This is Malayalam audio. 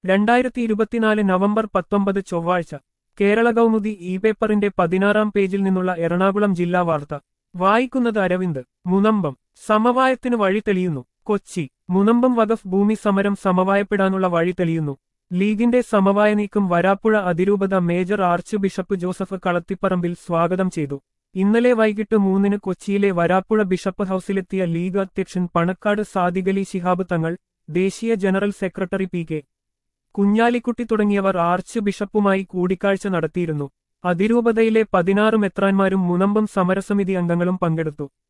രണ്ടായിരത്തി ഇരുപത്തിനാല് നവംബർ പത്തൊമ്പത് ചൊവ്വാഴ്ച കേരള കൗമുദി ഇ പേപ്പറിന്റെ പതിനാറാം പേജിൽ നിന്നുള്ള എറണാകുളം ജില്ലാ വാർത്ത വായിക്കുന്നത് അരവിന്ദ് മുനമ്പം സമവായത്തിന് വഴി തെളിയുന്നു കൊച്ചി മുനമ്പം വഖഫ് ഭൂമി സമരം സമവായപ്പെടാനുള്ള വഴി തെളിയുന്നു ലീഗിന്റെ സമവായ നീക്കം വരാപ്പുഴ അതിരൂപത major archbishop Joseph Kalathiparambil സ്വാഗതം ചെയ്തു ഇന്നലെ വൈകിട്ട് മൂന്നിന് കൊച്ചിയിലെ വരാപ്പുഴ ബിഷപ്പ് ഹൌസിലെത്തിയ ലീഗ് അധ്യക്ഷൻ പണക്കാട് സാദിഖലി ശിഹാബ് തങ്ങൾ ദേശീയ general secretary P K Kunhalikutty തുടങ്ങിയവർ ആർച്ച് ബിഷപ്പുമായി കൂടിക്കാഴ്ച നടത്തിയിരുന്നു അതിരൂപതയിലെ പതിനാറ് മെത്രാന്മാരും മുനമ്പം സമരസമിതി അംഗങ്ങളും പങ്കെടുത്തു